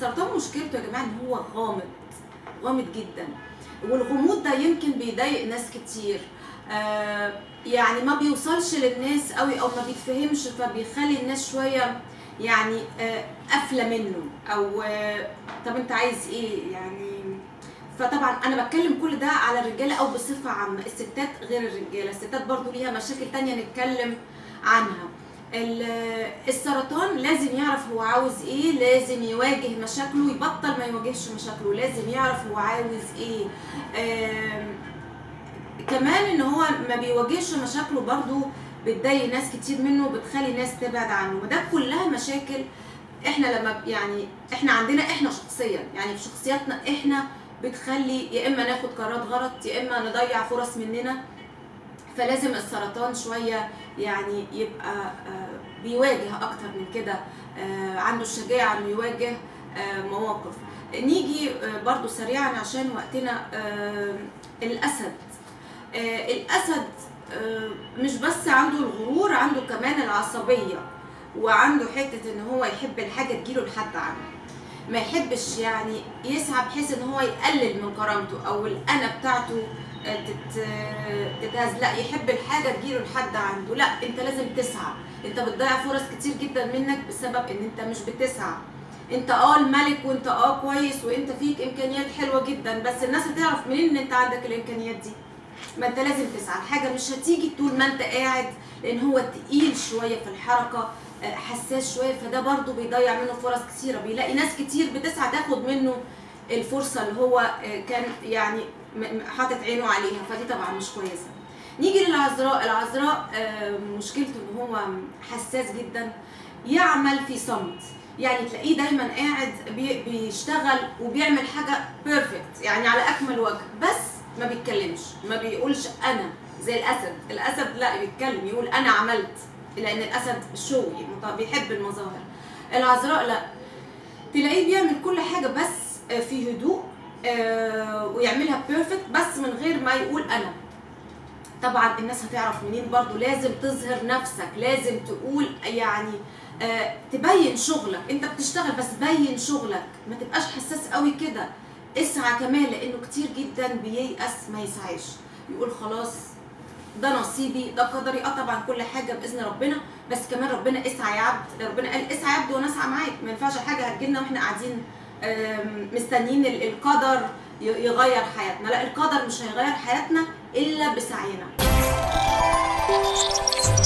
السرطان مشكلته يا جماعه ان هو غامض غامض جدا والغموض ده يمكن بيضايق ناس كتير آه يعني ما بيوصلش للناس قوي او ما بيتفهمش فبيخلي الناس شويه يعني آه قافله منه او آه طب انت عايز ايه يعني فطبعا انا بتكلم كل ده على الرجاله او بصفه عامه الستات غير الرجاله الستات برضو ليها مشاكل تانية نتكلم عنها ال- السرطان لازم يعرف هو عاوز ايه لازم يواجه مشاكله يبطل ما يواجهش مشاكله لازم يعرف هو عاوز ايه آم، كمان ان هو ما بيواجهش مشاكله برضو بتضايق ناس كتير منه بتخلي ناس تبعد عنه وده كلها مشاكل احنا لما يعني احنا عندنا احنا شخصيا يعني في شخصياتنا احنا بتخلي يا اما ناخد قرارات غلط يا اما نضيع فرص مننا فلازم السرطان شويه يعني يبقى آه، بيواجه اكتر من كده آه، عنده الشجاعه انه يواجه آه، مواقف نيجي آه، برضو سريعا عشان وقتنا آه، الاسد آه، الاسد آه، مش بس عنده الغرور عنده كمان العصبيه وعنده حته ان هو يحب الحاجه تجيله لحد عنه ما يحبش يعني يسعى بحيث ان هو يقلل من كرامته او الانا بتاعته آه، تت آه، تتهز لا يحب الحاجه تجيله لحد عنده لا انت لازم تسعى انت بتضيع فرص كتير جدا منك بسبب ان انت مش بتسعى انت اه الملك وانت اه كويس وانت فيك امكانيات حلوه جدا بس الناس هتعرف منين ان انت عندك الامكانيات دي ما انت لازم تسعى الحاجه مش هتيجي طول ما انت قاعد لان هو تقيل شويه في الحركه آه، حساس شويه فده برضو بيضيع منه فرص كتيره بيلاقي ناس كتير بتسعى تاخد منه الفرصه اللي هو آه، كان يعني م- م- حاطط عينه عليها فدي طبعا مش كويسه نيجي للعذراء العذراء آه، مشكلته ان هو حساس جدا يعمل في صمت يعني تلاقيه دايما قاعد بي- بيشتغل وبيعمل حاجه بيرفكت يعني على اكمل وجه بس ما بيتكلمش ما بيقولش انا زي الاسد الاسد لا بيتكلم يقول انا عملت لان الاسد شوي مط- بيحب المظاهر العذراء لا تلاقيه بيعمل كل حاجه بس آه، في هدوء آه، ويعملها بيرفكت بس من غير ما يقول انا طبعا الناس هتعرف منين برضو لازم تظهر نفسك لازم تقول يعني آه تبين شغلك انت بتشتغل بس بين شغلك ما تبقاش حساس قوي كده اسعى كمان لانه كتير جدا بييأس ما يسعاش يقول خلاص ده نصيبي ده قدري اه طبعا كل حاجه باذن ربنا بس كمان ربنا اسعى يا عبد ربنا قال اسعى يا عبد وانا اسعى معاك ما ينفعش حاجه هتجيلنا واحنا قاعدين آم، مستنيين ال- القدر ي- يغير حياتنا لا القدر مش هيغير حياتنا الا بسعينا